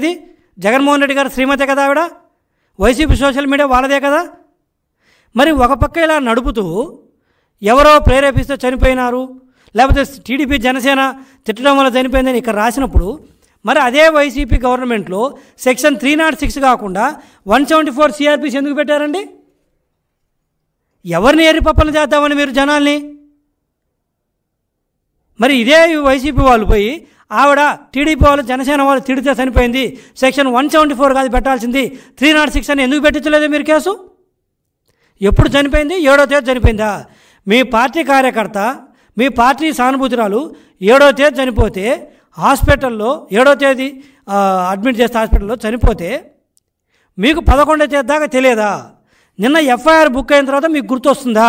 ఏది జగన్మోహన్ రెడ్డి గారు శ్రీమతి కదా ఆవిడ వైసీపీ సోషల్ మీడియా వాళ్ళదే కదా మరి ఒక పక్క ఇలా నడుపుతూ ఎవరో ప్రేరేపిస్తే చనిపోయినారు లేకపోతే టీడీపీ జనసేన తిట్టడం వల్ల చనిపోయిందని ఇక్కడ రాసినప్పుడు మరి అదే వైసీపీ గవర్నమెంట్లో సెక్షన్ త్రీ నాట్ సిక్స్ కాకుండా వన్ సెవెంటీ ఫోర్ సిఆర్పిసి ఎందుకు పెట్టారండి ఎవరిని ఏరిపప్పలు చేద్దామని మీరు జనాల్ని మరి ఇదే వైసీపీ వాళ్ళు పోయి ఆవిడ టీడీపీ వాళ్ళు జనసేన వాళ్ళు తిడితే చనిపోయింది సెక్షన్ వన్ సెవెంటీ ఫోర్ కాదు పెట్టాల్సింది త్రీ నాట్ సిక్స్ అని ఎందుకు పెట్టించలేదు మీరు కేసు ఎప్పుడు చనిపోయింది ఏడో తేదీ చనిపోయిందా మీ పార్టీ కార్యకర్త మీ పార్టీ సానుభూతిరాలు ఏడో తేదీ చనిపోతే హాస్పిటల్లో ఏడో తేదీ ఆ, అడ్మిట్ చేస్తే హాస్పిటల్లో చనిపోతే మీకు పదకొండో తేదీ దాకా తెలియదా నిన్న ఎఫ్ఐఆర్ బుక్ అయిన తర్వాత మీకు గుర్తొస్తుందా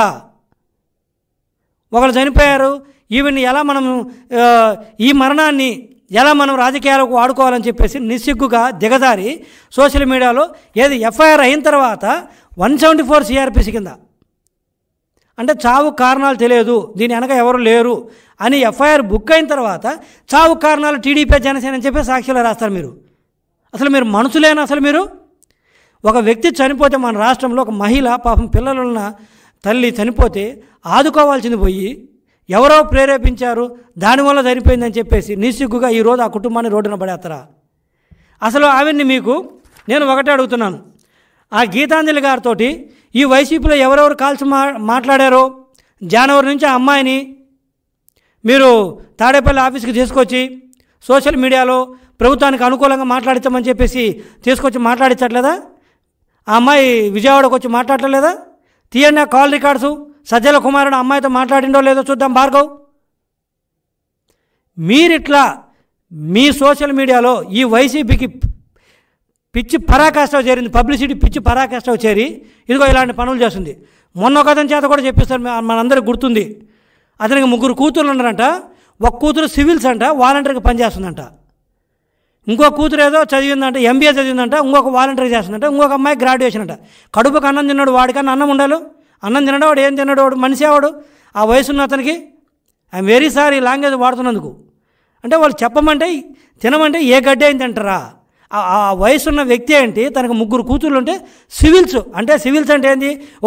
ఒకరు చనిపోయారు ఈవిని ఎలా మనం ఆ, ఈ మరణాన్ని ఎలా మనం రాజకీయాలకు వాడుకోవాలని చెప్పేసి నిస్సిగ్గుగా దిగజారి సోషల్ మీడియాలో ఏది ఎఫ్ఐఆర్ అయిన తర్వాత వన్ సెవెంటీ ఫోర్ సిఆర్పిసి కింద అంటే చావు కారణాలు తెలియదు దీని వెనక ఎవరు లేరు అని ఎఫ్ఐఆర్ బుక్ అయిన తర్వాత చావు కారణాలు టీడీపీ జనసేన అని చెప్పి సాక్షిలో రాస్తారు మీరు అసలు మీరు మనుషులేనా అసలు మీరు ఒక వ్యక్తి చనిపోతే మన రాష్ట్రంలో ఒక మహిళ పాపం పిల్లలున్న తల్లి చనిపోతే ఆదుకోవాల్సింది పోయి ఎవరో ప్రేరేపించారు దానివల్ల చనిపోయిందని చెప్పేసి నిస్సిగ్గుగా ఈరోజు ఆ కుటుంబాన్ని రోడ్డున పడేస్తారా అసలు ఆవిడ్ని మీకు నేను ఒకటే అడుగుతున్నాను ఆ గీతాంజలి గారితో ఈ వైసీపీలో ఎవరెవరు కాల్చి మా మాట్లాడారో జనవరి నుంచి ఆ అమ్మాయిని మీరు తాడేపల్లి ఆఫీస్కి తీసుకొచ్చి సోషల్ మీడియాలో ప్రభుత్వానికి అనుకూలంగా మాట్లాడించమని చెప్పేసి తీసుకొచ్చి మాట్లాడించట్లేదా ఆ అమ్మాయి విజయవాడకు వచ్చి మాట్లాడలేదా తీయండి ఆ కాల్ రికార్డ్స్ సజ్జల కుమారుడు అమ్మాయితో మాట్లాడిండో లేదో చూద్దాం భార్గవ్ మీరిట్లా మీ సోషల్ మీడియాలో ఈ వైసీపీకి పిచ్చి పరాకాష్ట చేరింది పబ్లిసిటీ పిచ్చి పరాకాష్ట చేరి ఇదిగో ఇలాంటి పనులు చేస్తుంది మొన్న ఒక అతని చేత కూడా చెప్పిస్తారు మన- మనందరికి గుర్తుంది అతనికి ముగ్గురు కూతుర్లు ఉన్నారంట ఒక కూతురు సివిల్స్ అంట వాలంటీర్గా పనిచేస్తుందంట ఇంకో కూతురు ఏదో చదివిందంట ఎంబీఏ చదివిందంట ఇంకొక వాలంటీర్ చేస్తుందంట ఇంకొక అమ్మాయి గ్రాడ్యుయేషన్ అంట కడుపుకు అన్నం తిన్నాడు వాడికన్నా అన్నం ఉండాలి అన్నం తినడా వాడు ఏం తిన్నాడు వాడు మనిషి వాడు ఆ వయసు ఉన్న అతనికి ఐఎమ్ వెరీ సారీ లాంగ్వేజ్ వాడుతున్నందుకు అంటే వాళ్ళు చెప్పమంటే తినమంటే ఏ గడ్డి అయింది అంటారా ఆ ఆ వయసు ఉన్న వ్యక్తి ఏంటి తనకు ముగ్గురు కూతుర్లు ఉంటే సివిల్స్ అంటే సివిల్స్ అంటే ఏంటి